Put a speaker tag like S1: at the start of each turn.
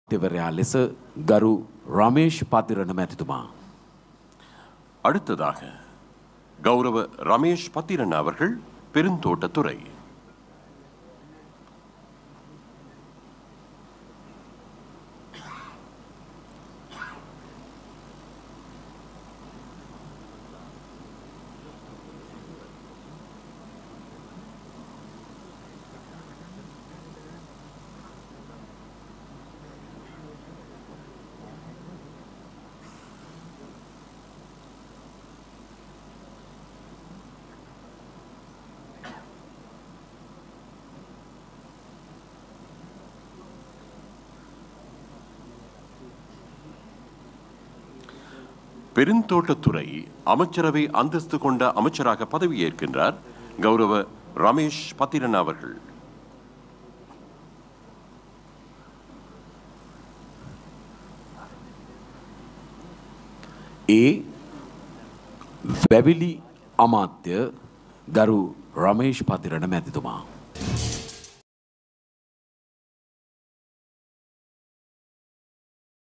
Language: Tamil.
S1: අමාත්‍යවරයා ලෙස ගරු රමේෂ් පතිරණ මැතිතුමා.
S2: அடுத்ததாக கௌரவ ரமேஷ் பத்திரன் அவர்கள் பெருந்தோட்டத்துறை பெருந்தோட்டத்துறை அமைச்சரவை அந்தஸ்து கொண்ட அமைச்சராக பதவியேற்கின்றார் கௌரவ ரமேஷ் பத்திரன் அவர்கள்
S1: ඒ වැවිලි අමාත්‍ය ගරු රමේෂ් පතිරණ මැතිතුමා.